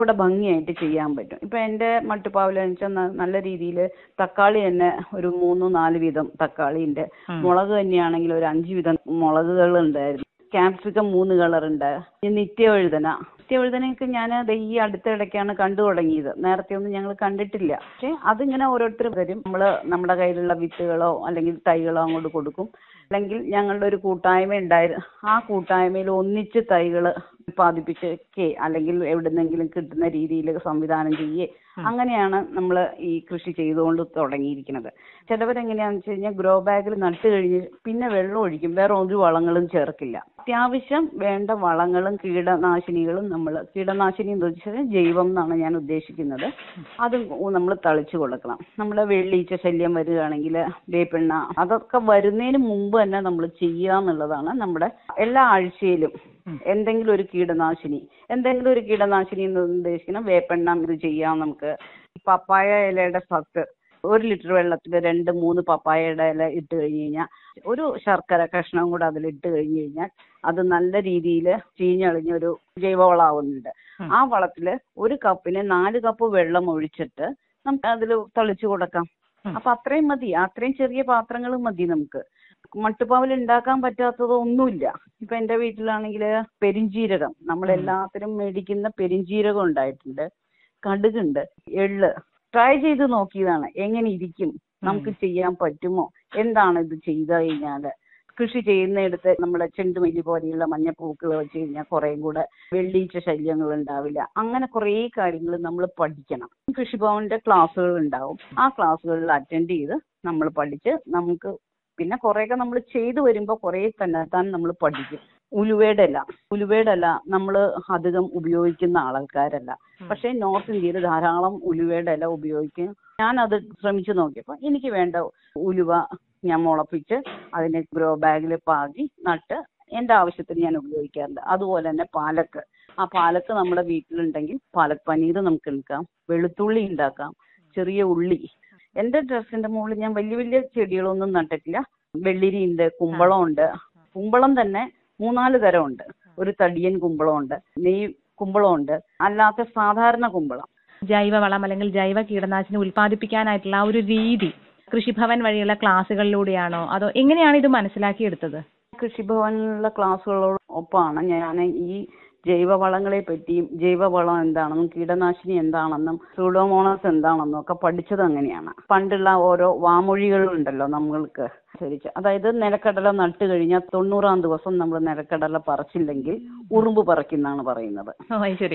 ഇവിടെ ഭംഗിയായിട്ട് ചെയ്യാൻ പറ്റും ഇപ്പൊ എന്റെ മട്ടുപ്പാവിലെന്ന് വെച്ചാൽ നല്ല രീതിയിൽ തക്കാളി തന്നെ ഒരു മൂന്ന് നാല് വീതം തക്കാളി ഉണ്ട് ഉം. മുളക് തന്നെയാണെങ്കിൽ ഒരു അഞ്ച് വീതം മുളകുകൾ ഉണ്ടായിരുന്നു ക്യാപ്സിക്കം മൂന്ന് കളർ ഉണ്ട് ഇനി നിത്യവഴുതന നിത്യവഴുതനയൊക്കെ ഞാൻ ഈ അടുത്ത ഇടയ്ക്കാണ് കണ്ടു തുടങ്ങിയത് നേരത്തെ ഒന്നും ഞങ്ങൾ കണ്ടിട്ടില്ല പക്ഷെ അതിങ്ങനെ ഓരോരുത്തർ തരും നമ്മൾ നമ്മുടെ കയ്യിലുള്ള വിത്തുകളോ അല്ലെങ്കിൽ തൈകളോ അങ്ങോട്ട് കൊടുക്കും അല്ലെങ്കിൽ ഞങ്ങളുടെ ഒരു കൂട്ടായ്മ ഉണ്ടായിരുന്നു ആ കൂട്ടായ്മയിൽ ഒന്നിച്ച് തൈകൾ ഉൽപ്പാദിപ്പിച്ചൊക്കെ അല്ലെങ്കിൽ എവിടുന്നെങ്കിലും കിട്ടുന്ന രീതിയിൽ സംവിധാനം ചെയ്യേ അങ്ങനെയാണ് നമ്മൾ ഈ കൃഷി ചെയ്തുകൊണ്ട് തുടങ്ങിയിരിക്കുന്നത് ചിലവരെങ്ങനെയാണെന്ന് വെച്ച് കഴിഞ്ഞാൽ ഗ്രോ ബാഗിൽ നട്ട് കഴിഞ്ഞ് പിന്നെ വെള്ളം ഒഴിക്കും വേറെ ഒരു വളങ്ങളും ചേർക്കില്ല അത്യാവശ്യം വേണ്ട വളങ്ങളും കീടനാശിനികളും നമ്മൾ കീടനാശിനി എന്ന് വെച്ചാൽ ജൈവം എന്നാണ് ഞാൻ ഉദ്ദേശിക്കുന്നത് അത് നമ്മൾ തളിച്ചു കൊടുക്കണം നമ്മൾ വെള്ളീച്ച ശല്യം വരികയാണെങ്കിൽ വേപ്പെണ്ണ അതൊക്കെ വരുന്നതിന് മുമ്പ് തന്നെ നമ്മൾ ചെയ്യുക എന്നുള്ളതാണ് നമ്മുടെ എല്ലാ ആഴ്ചയിലും എന്തെങ്കിലും ഒരു കീടനാശിനി എന്തെങ്കിലും ഒരു കീടനാശിനി എന്ന് ഉദ്ദേശിക്കണം വേപ്പെണ്ണ ഇത് ചെയ്യാം നമുക്ക് പപ്പായ ഇലയുടെ സത്ത് ഒരു ലിറ്റർ വെള്ളത്തിൽ രണ്ട് മൂന്ന് പപ്പായയുടെ ഇല ഇട്ട് കഴിഞ്ഞ് കഴിഞ്ഞാൽ ഒരു ശർക്കര കഷ്ണം കൂടെ അതിൽ ഇട്ട് കഴിഞ്ഞ് കഴിഞ്ഞാൽ അത് നല്ല രീതിയിൽ ചീഞ്ഞളിഞ്ഞ ഒരു ജൈവവളമാവുന്നുണ്ട് ആ വളത്തിൽ ഒരു കപ്പിന് നാല് കപ്പ് വെള്ളം ഒഴിച്ചിട്ട് നമുക്ക് അതിൽ തളിച്ചു കൊടുക്കാം അപ്പൊ അത്രയും മതി അത്രയും ചെറിയ പാത്രങ്ങൾ മതി നമുക്ക് മട്ടുപ്പാവിൽ ഉണ്ടാക്കാൻ പറ്റാത്തത് ഒന്നുമില്ല ഇപ്പൊ എന്റെ വീട്ടിലാണെങ്കിൽ പെരിഞ്ജീരകം നമ്മൾ എല്ലാത്തിനും മേടിക്കുന്ന പെരിഞ്ജീരകം ഉണ്ടായിട്ടുണ്ട് കടുകുണ്ട് എള്ള് ട്രൈ ചെയ്ത് നോക്കിയതാണ് എങ്ങനെ ഇരിക്കും നമുക്ക് ചെയ്യാൻ പറ്റുമോ എന്താണ് ഇത് ചെയ്ത് കഴിഞ്ഞാല് കൃഷി ചെയ്യുന്നിടത്ത് നമ്മുടെ ചെണ്ടുമല്ലി പോലെയുള്ള മഞ്ഞപ്പൂക്കൾ വെച്ച് കഴിഞ്ഞാൽ കുറേം കൂടെ വെള്ളീച്ച ശല്യങ്ങൾ ഉണ്ടാവില്ല അങ്ങനെ കുറേ കാര്യങ്ങൾ നമ്മൾ പഠിക്കണം കൃഷിഭവന്റെ ക്ലാസ്സുകൾ ഉണ്ടാവും ആ ക്ലാസ്സുകളിൽ അറ്റൻഡ് ചെയ്ത് നമ്മൾ പഠിച്ച് നമുക്ക് പിന്നെ കുറേയൊക്കെ നമ്മൾ ചെയ്തു വരുമ്പോൾ കുറേ തന്നെത്താൻ നമ്മൾ പഠിക്കും ഉലുവയുടെ ഇല ഉലുവയുടെ ഇല നമ്മൾ അധികം ഉപയോഗിക്കുന്ന ആൾക്കാരല്ല പക്ഷേ നോർത്ത് ഇന്ത്യയിൽ ധാരാളം ഉലുവയുടെ ഇല ഉപയോഗിക്കും ഞാൻ അത് ശ്രമിച്ചു നോക്കിയപ്പോൾ എനിക്ക് വേണ്ട ഉലുവ ഞാൻ മുളപ്പിച്ച് അതിനെ ഗ്രോ ബാഗിൽ പാകി നട്ട് എൻ്റെ ആവശ്യത്തിന് ഞാൻ ഉപയോഗിക്കാറുണ്ട് അതുപോലെ തന്നെ പാലക്ക് ആ പാലക്ക് നമ്മുടെ വീട്ടിലുണ്ടെങ്കിൽ പാലക് പനീർ നമുക്ക് എടുക്കാം വെളുത്തുള്ളി ഉണ്ടാക്കാം ചെറിയ ഉള്ളി എൻ്റെ ടെറസിന്റെ മുകളിൽ ഞാൻ വലിയ വലിയ ചെടികളൊന്നും നട്ടിട്ടില്ല വെള്ളിരി ഉണ്ട് കുമ്പളം ഉണ്ട് കുമ്പളം തന്നെ മൂന്നാല് തരം ഉണ്ട് ഒരു തടിയൻ കുമ്പളം ഉണ്ട് നെയ് കുമ്പളം ഉണ്ട് അല്ലാത്ത സാധാരണ കുമ്പളം ജൈവവളം അല്ലെങ്കിൽ ജൈവ കീടനാശിനി ഉൽപ്പാദിപ്പിക്കാനായിട്ടുള്ള ആ ഒരു രീതി കൃഷിഭവൻ വഴിയുള്ള ക്ലാസ്സുകളിലൂടെയാണോ അതോ എങ്ങനെയാണ് ഇത് മനസ്സിലാക്കിയെടുത്തത് കൃഷിഭവനിലുള്ള ക്ലാസ്സുകളോടൊപ്പമാണ് ഞാൻ ഈ ജൈവവളങ്ങളെ പറ്റിയും ജൈവവളം എന്താണെന്നും കീടനാശിനി എന്താണെന്നും സൂഡോമോണസ് എന്താണെന്നും ഒക്കെ പഠിച്ചത് അങ്ങനെയാണ് പണ്ടുള്ള ഓരോ വാമൊഴികളുണ്ടല്ലോ നമ്മൾക്ക് അനുസരിച്ച് അതായത് നിലക്കടല നട്ട് കഴിഞ്ഞാൽ തൊണ്ണൂറാം ദിവസം നമ്മൾ നിലക്കടല പറിച്ചില്ലെങ്കിൽ ഉറുമ്പ് പറിക്കുന്നാണ് പറയുന്നത് ഓ അത് ശരി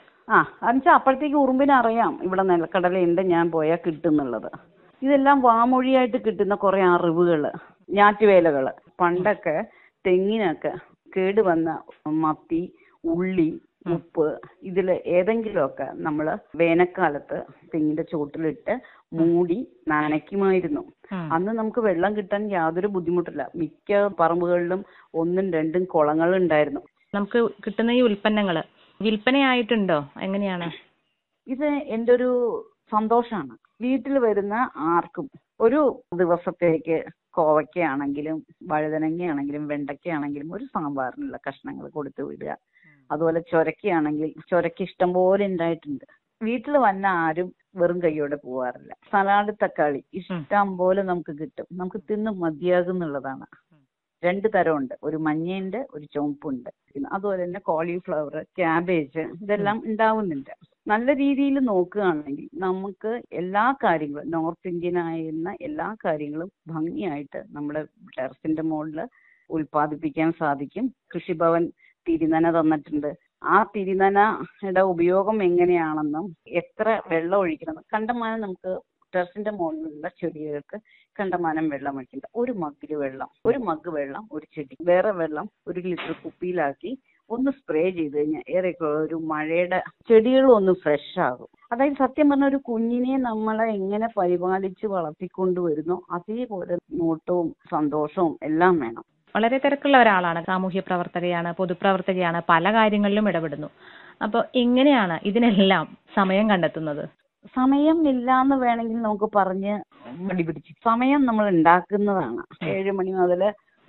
ആ എന്നുവെച്ചാൽ അപ്പോഴത്തേക്ക് ഉറുമ്പിന് അറിയാം ഇവിടെ നിലക്കടലയുണ്ട് ഞാൻ പോയാൽ കിട്ടുന്നുള്ളത് ഇതെല്ലാം വാമൊഴിയായിട്ട് കിട്ടുന്ന കുറെ അറിവുകൾ ഞാറ്റുവേലകൾ പണ്ടൊക്കെ തെങ്ങിനൊക്കെ കേട് വന്ന മത്തി ഉള്ളി ഉപ്പ് ഇതിൽ ഏതെങ്കിലുമൊക്കെ നമ്മൾ വേനൽക്കാലത്ത് തെങ്ങിന്റെ ചോട്ടിലിട്ട് മൂടി നനയ്ക്കുമായിരുന്നു ഉം. അന്ന് നമുക്ക് വെള്ളം കിട്ടാൻ യാതൊരു ബുദ്ധിമുട്ടില്ല മിക്ക പറമ്പുകളിലും ഒന്നും രണ്ടും കുളങ്ങൾ ഉണ്ടായിരുന്നു നമുക്ക് കിട്ടുന്ന ഈ ഉൽപ്പന്നങ്ങള് വിൽപ്പനയായിട്ടുണ്ടോ എങ്ങനെയാണ് ഇത് എൻ്റെ ഒരു സന്തോഷമാണ് വീട്ടിൽ വരുന്ന ആർക്കും ഒരു ദിവസത്തേക്ക് കോവയ്ക്കയാണെങ്കിലും വഴുതനങ്ങയാണെങ്കിലും വെണ്ടയ്ക്കയാണെങ്കിലും ഒരു സാമ്പാറിനുള്ള കഷ്ണങ്ങൾ കൊടുത്തു വിടുക അതുപോലെ ചൊരക്കയാണെങ്കിൽ ചൊരക്ക ഇഷ്ടം പോലെ ഉണ്ടായിട്ടുണ്ട് വീട്ടിൽ വന്ന ആരും വെറും കൈയോടെ പോവാറില്ല സലാഡ് തക്കാളി ഇഷ്ടം പോലെ നമുക്ക് കിട്ടും നമുക്ക് തിന്ന് മതിയാകുന്നുള്ളതാണ് രണ്ട് തരമുണ്ട് ഒരു മഞ്ഞയുണ്ട് ഒരു ചുവപ്പുണ്ട് പിന്നെ അതുപോലെ തന്നെ കോളിഫ്ലവർ ക്യാബേജ് ഇതെല്ലാം ഉണ്ടാവുന്നുണ്ട് നല്ല രീതിയിൽ നോക്കുകയാണെങ്കിൽ നമുക്ക് എല്ലാ കാര്യങ്ങളും നോർത്ത് ഇന്ത്യൻ ആയിരുന്ന എല്ലാ കാര്യങ്ങളും ഭംഗിയായിട്ട് നമ്മുടെ ടെറസിന്റെ മുകളിൽ ഉൽപ്പാദിപ്പിക്കാൻ സാധിക്കും കൃഷിഭവൻ തിരിനന തന്നിട്ടുണ്ട് ആ തിരിനനയുടെ ഉപയോഗം എങ്ങനെയാണെന്നും എത്ര വെള്ളം ഒഴിക്കണം കണ്ടമാനം നമുക്ക് ടെറസിന്റെ മുകളിലുള്ള ചെടികൾക്ക് കണ്ടമാനം വെള്ളം ഒഴിക്കണ്ട ഒരു മഗ്ഗില് വെള്ളം ഒരു മഗ് വെള്ളം ഒരു ചെടി വേറെ വെള്ളം ഒരു ലിറ്റർ കുപ്പിയിലാക്കി ഒന്ന് സ്പ്രേ ചെയ്ത് കഴിഞ്ഞാൽ ഏറെ ഒരു മഴയുടെ ചെടികളും ഒന്ന് ഫ്രഷ് ആകും അതായത് സത്യം പറഞ്ഞ ഒരു കുഞ്ഞിനെ നമ്മളെ എങ്ങനെ പരിപാലിച്ച് വളർത്തിക്കൊണ്ടുവരുന്നോ അതേപോലെ നോട്ടവും സന്തോഷവും എല്ലാം വേണം വളരെ തിരക്കുള്ള ഒരാളാണ് സാമൂഹ്യ പ്രവർത്തകയാണ് പൊതുപ്രവർത്തകയാണ് പല കാര്യങ്ങളിലും ഇടപെടുന്നു അപ്പോൾ എങ്ങനെയാണ് ഇതിനെല്ലാം സമയം കണ്ടെത്തുന്നത് സമയം ഇല്ല എന്ന് വേണമെങ്കിൽ നമുക്ക് പറഞ്ഞ് മടി പിടിച്ച് സമയം നമ്മൾ ഉണ്ടാക്കുന്നതാണ് ഏഴ് മണി മുതൽ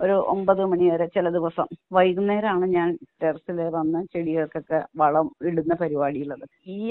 ഒരു ഒമ്പത് മണി വരെ ചില ദിവസം വൈകുന്നേരമാണ് ഞാൻ ടെറസിൽ വന്ന് ചെടികൾക്കൊക്കെ വളം ഇടുന്ന പരിപാടിയുള്ളത് ഈ